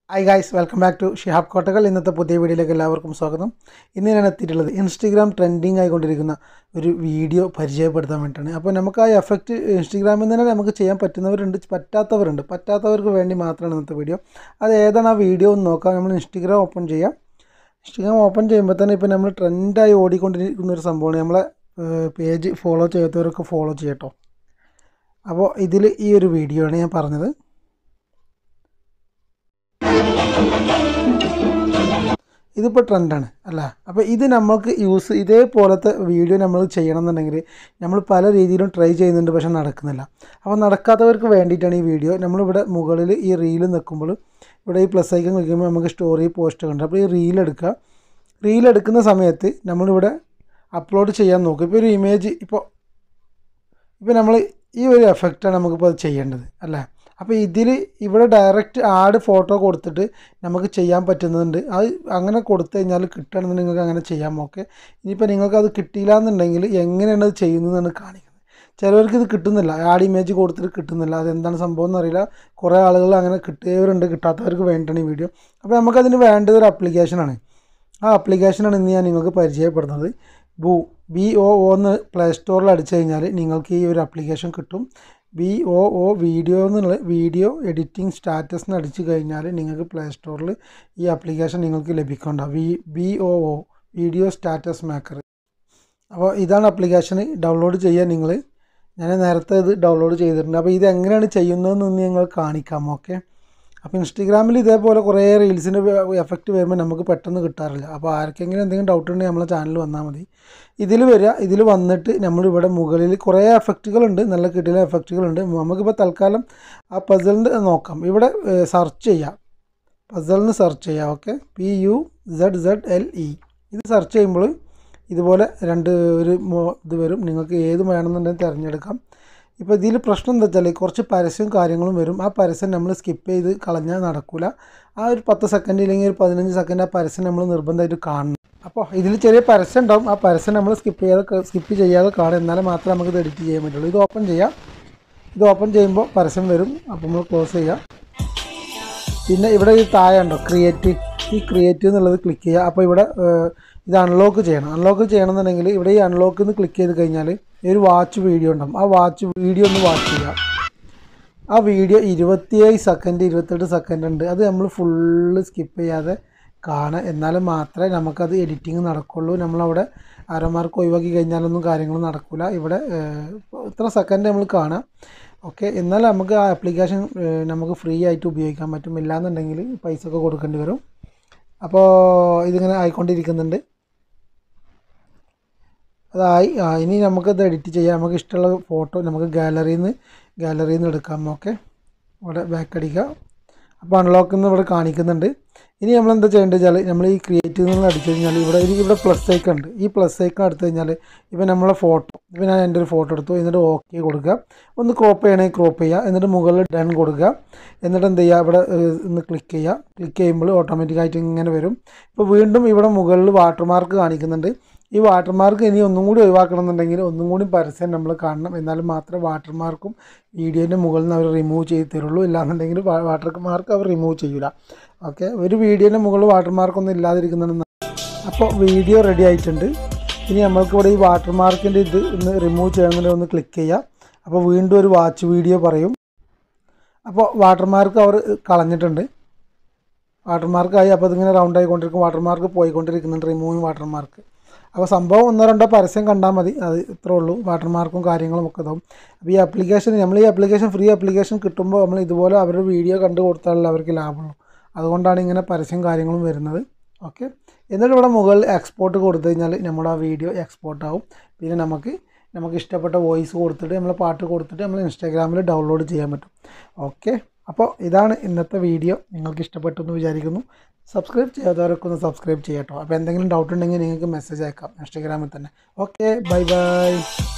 hi guys welcome back to Shihab കോട്ടകൾ ഇന്നത്തെ പുതിയ വീഡിയോയിലേക്ക് എല്ലാവർക്കും സ്വാഗതം ഇന്ന് ഞാൻ എത്തിയിട്ടുള്ളത് ഇൻസ്റ്റഗ്രാം ട്രെൻഡിങ് ആയിക്കൊണ്ടിരിക്കുന്ന ഒരു വീഡിയോ പരിചയപ്പെടുത്താൻ വേണ്ടിയിട്ടാണ് അപ്പോൾ നമുക്ക് ആ എഫക്റ്റ് ഇൻസ്റ്റഗ്രാമിൽ തന്നെ നമുക്ക് ചെയ്യാൻ പറ്റുന്നവരുണ്ട് പറ്റാത്തവരുണ്ട് പറ്റാത്തവർക്ക് വേണ്ടി മാത്രമാണ് ഇന്നത്തെ വീഡിയോ അത് ഏതാണ് ആ വീഡിയോ എന്ന് നോക്കാം നമ്മൾ ഇൻസ്റ്റഗ്രാം ഓപ്പൺ ചെയ്യാം ഇൻസ്റ്റഗ്രാം ഓപ്പൺ ചെയ്യുമ്പോൾ തന്നെ ഇപ്പോൾ നമ്മൾ ട്രെൻഡായി ഓടിക്കൊണ്ടിരിക്കുന്ന ഒരു സംഭവമാണ് നമ്മളെ പേജ് ഫോളോ ചെയ്യാത്തവരൊക്കെ ഫോളോ ചെയ്യട്ടോ അപ്പോൾ ഇതിൽ ഈ ഒരു വീഡിയോ ആണ് ഞാൻ പറഞ്ഞത് ഇതിപ്പോൾ ട്രെൻഡാണ് അല്ല അപ്പോൾ ഇത് നമ്മൾക്ക് യൂസ് ഇതേപോലത്തെ വീഡിയോ നമ്മൾ ചെയ്യണം എന്നുണ്ടെങ്കിൽ നമ്മൾ പല രീതിയിലും ട്രൈ ചെയ്യുന്നുണ്ട് പക്ഷെ നടക്കുന്നില്ല അപ്പോൾ നടക്കാത്തവർക്ക് വേണ്ടിയിട്ടാണ് ഈ വീഡിയോ നമ്മളിവിടെ മുകളിൽ ഈ റീൽ നിൽക്കുമ്പോൾ ഇവിടെ ഈ പ്ലസ് ഐക്കൺ ക്ലിക്കുമ്പോൾ നമുക്ക് സ്റ്റോറി പോസ്റ്റ് കണ്ട് അപ്പോൾ ഈ റീൽ എടുക്കുക റീൽ എടുക്കുന്ന സമയത്ത് നമ്മളിവിടെ അപ്ലോഡ് ചെയ്യാൻ നോക്കും ഇപ്പോൾ ഒരു ഇമേജ് ഇപ്പോൾ ഇപ്പോൾ നമ്മൾ ഈ ഒരു എഫക്റ്റാണ് നമുക്കിപ്പോൾ അത് ചെയ്യേണ്ടത് അല്ലേ അപ്പോൾ ഇതിൽ ഇവിടെ ഡയറക്റ്റ് ആഡ് ഫോട്ടോ കൊടുത്തിട്ട് നമുക്ക് ചെയ്യാൻ പറ്റുന്നുണ്ട് അത് അങ്ങനെ കൊടുത്തു കഴിഞ്ഞാൽ കിട്ടണമെന്ന് നിങ്ങൾക്ക് അങ്ങനെ ചെയ്യാം ഓക്കെ ഇനിയിപ്പോൾ നിങ്ങൾക്ക് അത് കിട്ടിയില്ല എന്നുണ്ടെങ്കിൽ എങ്ങനെയാണ് അത് ചെയ്യുന്നതെന്നാണ് കാണിക്കുന്നത് ചിലവർക്ക് ഇത് കിട്ടുന്നില്ല ആഡ് ഇമേജ് കൊടുത്തിട്ട് കിട്ടുന്നില്ല അതെന്താണ് സംഭവം എന്നറിയില്ല കുറേ ആളുകൾ അങ്ങനെ കിട്ടിയവരുണ്ട് കിട്ടാത്തവർക്ക് വേണ്ടിയാണ് ഈ വീഡിയോ അപ്പോൾ നമുക്കതിന് വേണ്ടത് ഒരു ആപ്ലിക്കേഷനാണ് ആ ആപ്ലിക്കേഷനാണ് ഇന്ന് ഞാൻ നിങ്ങൾക്ക് പരിചയപ്പെടുന്നത് ബു ബി ഒ ഒ എന്ന് പ്ലേ സ്റ്റോറിൽ അടിച്ചു കഴിഞ്ഞാൽ നിങ്ങൾക്ക് ഈ ഒരു ആപ്ലിക്കേഷൻ കിട്ടും ബി ഒ ഒ വീഡിയോ എന്നുള്ള വീഡിയോ എഡിറ്റിംഗ് സ്റ്റാറ്റസ് എന്ന് അടിച്ചു കഴിഞ്ഞാൽ നിങ്ങൾക്ക് പ്ലേ സ്റ്റോറിൽ ഈ ആപ്ലിക്കേഷൻ നിങ്ങൾക്ക് ലഭിക്കുന്നുണ്ടാവും V B O O video status maker അപ്പോൾ ഇതാണ് ആപ്ലിക്കേഷൻ ഡൗൺലോഡ് ചെയ്യാൻ നിങ്ങൾ ഞാൻ നേരത്തെ ഇത് ഡൗൺലോഡ് ചെയ്തിട്ടുണ്ട് അപ്പോൾ ഇത് എങ്ങനെയാണ് ചെയ്യുന്നതെന്ന് നിങ്ങൾ കാണിക്കാം ഓക്കെ അപ്പോൾ ഇൻസ്റ്റഗ്രാമിൽ ഇതേപോലെ കുറേ റീൽസിൻ്റെ എഫക്റ്റ് വരുമ്പോൾ നമുക്ക് പെട്ടെന്ന് കിട്ടാറില്ല അപ്പോൾ ആർക്കെങ്കിലും എന്തെങ്കിലും ഡൗട്ട് ഉണ്ടെങ്കിൽ നമ്മളെ ചാനൽ വന്നാൽ മതി ഇതിൽ വരിക ഇതിൽ വന്നിട്ട് നമ്മളിവിടെ മുകളിൽ കുറേ എഫക്റ്റുകളുണ്ട് നല്ല കിട്ടിയ എഫക്റ്റുകളുണ്ട് നമുക്കിപ്പോൾ തൽക്കാലം ആ പസലിൻ്റെ നോക്കാം ഇവിടെ സെർച്ച് ചെയ്യാം പസലിന് സെർച്ച് ചെയ്യാം okay P U Z Z L E ഇത് സെർച്ച് ചെയ്യുമ്പോൾ ഇതുപോലെ രണ്ട് ഒരു ഇത് വരും നിങ്ങൾക്ക് ഏത് വേണമെന്നുണ്ടെങ്കിൽ തിരഞ്ഞെടുക്കാം ഇപ്പോൾ ഇതിൽ പ്രശ്നം എന്താ വെച്ചാൽ കുറച്ച് പരസ്യവും കാര്യങ്ങളും വരും ആ പരസ്യം നമ്മൾ സ്കിപ്പ് ചെയ്ത് കളഞ്ഞാൽ നടക്കില്ല ആ ഒരു പത്ത് സെക്കൻഡ് ഇല്ലെങ്കിൽ ഒരു പതിനഞ്ച് സെക്കൻഡ് ആ പരസ്യം നമ്മൾ നിർബന്ധമായിട്ട് കാണണം അപ്പോൾ ഇതിൽ ചെറിയ പരസ്യം ഉണ്ടാവും ആ പരസ്യം നമ്മൾ സ്കിപ്പ് ചെയ്യാതെ സ്കിപ്പ് ചെയ്യാതെ കാണും എന്നാലേ മാത്രമേ നമുക്ക് ഇത് എഡിറ്റ് ചെയ്യാൻ പറ്റുള്ളൂ ഇത് ഓപ്പൺ ചെയ്യാം ഇത് ഓപ്പൺ ചെയ്യുമ്പോൾ പരസ്യം വരും അപ്പോൾ നമ്മൾ ക്ലോസ് ചെയ്യാം പിന്നെ ഇവിടെ ഈ താഴെ ഉണ്ടോ ക്രിയേറ്റ് ഈ ക്രിയേറ്റ് എന്നുള്ളത് ക്ലിക്ക് ചെയ്യുക അപ്പോൾ ഇവിടെ ഇത് അൺലോക്ക് ചെയ്യണം അൺലോക്ക് ചെയ്യണമെന്നുണ്ടെങ്കിൽ ഇവിടെ ഈ അൺലോക്ക് എന്ന് ക്ലിക്ക് ചെയ്ത് കഴിഞ്ഞാൽ ഒരു വാച്ച് വീഡിയോ ഉണ്ടാവും ആ വാച്ച് വീഡിയോ ഒന്ന് വാച്ച് ചെയ്യുക ആ വീഡിയോ ഇരുപത്തിയേഴ് സെക്കൻഡ് ഇരുപത്തെട്ട് സെക്കൻഡ് ഉണ്ട് അത് നമ്മൾ ഫുള്ള് സ്കിപ്പ് ചെയ്യാതെ കാണുക എന്നാലും മാത്രമേ നമുക്കത് എഡിറ്റിംഗ് നടക്കുള്ളൂ നമ്മളവിടെ അരമാർക്ക് ഒഴിവാക്കി കഴിഞ്ഞാലൊന്നും കാര്യങ്ങൾ നടക്കില്ല ഇവിടെ ഇത്ര സെക്കൻഡ് നമ്മൾ കാണുക ഓക്കെ എന്നാൽ നമുക്ക് ആ ആപ്ലിക്കേഷൻ നമുക്ക് ഫ്രീ ആയിട്ട് ഉപയോഗിക്കാൻ പറ്റും ഇല്ലാന്നുണ്ടെങ്കിൽ പൈസ ഒക്കെ കൊടുക്കേണ്ടി വരും അപ്പോൾ ഇതിങ്ങനെ ആയിക്കൊണ്ടിരിക്കുന്നുണ്ട് അതായി ഇനി നമുക്കത് എഡിറ്റ് ചെയ്യാം നമുക്ക് ഇഷ്ടമുള്ള ഫോട്ടോ നമുക്ക് ഗാലറിയിൽ നിന്ന് ഗാലറിയിൽ നിന്ന് എടുക്കാം ഓക്കെ ഇവിടെ ബാക്ക് അടിക്കുക അപ്പോൾ അൺലോക്ക് എന്ന് ഇവിടെ കാണിക്കുന്നുണ്ട് ഇനി നമ്മൾ എന്താ ചെയ്യേണ്ടത് വെച്ചാൽ നമ്മൾ ഈ ക്രിയേറ്റീവ് നിന്ന് അടിച്ചു കഴിഞ്ഞാൽ ഇവിടെ ഇവിടെ പ്ലസ് ഐക്കൺ ഉണ്ട് ഈ പ്ലസ് ഐക്കൺ എടുത്തു കഴിഞ്ഞാൽ ഇപ്പോൾ നമ്മളെ ഫോട്ടോ ഇപ്പോൾ ഞാൻ എൻ്റെ ഒരു ഫോട്ടോ എടുത്തു എന്നിട്ട് ഓക്കെ കൊടുക്കുക ഒന്ന് ക്രോപ്പ് ചെയ്യണമെങ്കിൽ ക്രോപ്പ് ചെയ്യുക എന്നിട്ട് മുകളിൽ ഡൺ കൊടുക്കുക എന്നിട്ട് എന്ത് ചെയ്യുക ഇവിടെ ഒന്ന് ക്ലിക്ക് ചെയ്യുക ക്ലിക്ക് ചെയ്യുമ്പോൾ ഓട്ടോമാറ്റിക്കായിട്ട് ഇങ്ങനെ വരും ഇപ്പോൾ വീണ്ടും ഇവിടെ മുകളിൽ വാട്ടർമാർക്ക് കാണിക്കുന്നുണ്ട് ഈ വാട്ടർമാർക്ക് ഇനി ഒന്നും കൂടി ഒഴിവാക്കണം എന്നുണ്ടെങ്കിൽ ഒന്നും കൂടി പരസ്യം നമ്മൾ കാണണം എന്നാലും മാത്രമേ വാട്ടർമാർക്കും വീഡിയോൻ്റെ മുകളിൽ നിന്ന് അവർ റിമൂവ് ചെയ്ത് തരുള്ളൂ ഇല്ലാന്നുണ്ടെങ്കിൽ വാട്ടർമാർക്ക് അവർ റിമൂവ് ചെയ്യില്ല ഓക്കെ ഒരു വീഡിയോൻ്റെ മുകളിൽ വാട്ടർമാർക്കൊന്നും ഇല്ലാതിരിക്കുന്നുണ്ടെന്ന് അപ്പോൾ വീഡിയോ റെഡി ആയിട്ടുണ്ട് ഇനി നമ്മൾക്ക് ഇവിടെ ഈ വാട്ടർമാർക്കിൻ്റെ ഇത് ഒന്ന് റിമൂവ് ചെയ്യണമെന്നുണ്ടെങ്കിൽ ഒന്ന് ക്ലിക്ക് ചെയ്യുക അപ്പോൾ വീണ്ടും ഒരു വാച്ച് വീഡിയോ പറയും അപ്പോൾ വാട്ടർമാർക്ക് അവർ കളഞ്ഞിട്ടുണ്ട് വാട്ടർമാർക്കായി അപ്പോൾ ഇതിങ്ങനെ റൗണ്ട് ആയിക്കൊണ്ടിരിക്കും വാട്ടർമാർക്ക് പോയിക്കൊണ്ടിരിക്കുന്നുണ്ട് റിമൂവിങ് വാട്ടർമാർക്ക് അപ്പോൾ സംഭവം ഒന്നോ രണ്ടോ പരസ്യം കണ്ടാൽ മതി അത് ഇത്രേ ഉള്ളൂ വാട്ടർമാർക്കും കാര്യങ്ങളും ഒക്കെ ഇതാവും അപ്പോൾ ഈ ആപ്ലിക്കേഷൻ നമ്മൾ ഈ ആപ്ലിക്കേഷൻ ഫ്രീ ആപ്ലിക്കേഷൻ കിട്ടുമ്പോൾ നമ്മൾ ഇതുപോലെ അവരുടെ വീഡിയോ കണ്ടു കൊടുത്താലേ അവർക്ക് ലാഭമുള്ളൂ അതുകൊണ്ടാണ് ഇങ്ങനെ പരസ്യം കാര്യങ്ങളും വരുന്നത് ഓക്കെ എന്നിട്ട് ഇവിടെ മുകളിൽ എക്സ്പോർട്ട് കൊടുത്തു കഴിഞ്ഞാൽ നമ്മുടെ ആ വീഡിയോ എക്സ്പോർട്ട് ആവും പിന്നെ നമുക്ക് നമുക്ക് ഇഷ്ടപ്പെട്ട വോയിസ് കൊടുത്തിട്ട് നമ്മൾ പാട്ട് കൊടുത്തിട്ട് നമ്മൾ ഇൻസ്റ്റാഗ്രാമിൽ ഡൗൺലോഡ് ചെയ്യാൻ പറ്റും ഓക്കെ അപ്പോൾ ഇതാണ് ഇന്നത്തെ വീഡിയോ നിങ്ങൾക്ക് ഇഷ്ടപ്പെട്ടു എന്ന് വിചാരിക്കുന്നു സബ്സ്ക്രൈബ് ചെയ്യാത്തവരൊക്കെ ഒന്ന് സബ്സ്ക്രൈബ് ചെയ്യട്ടോ അപ്പോൾ എന്തെങ്കിലും ഡൗട്ട് ഉണ്ടെങ്കിൽ നിങ്ങൾക്ക് മെസ്സേജ് അയക്കാം ഇൻസ്റ്റാഗ്രാമിൽ തന്നെ ഓക്കെ ബൈ ബൈ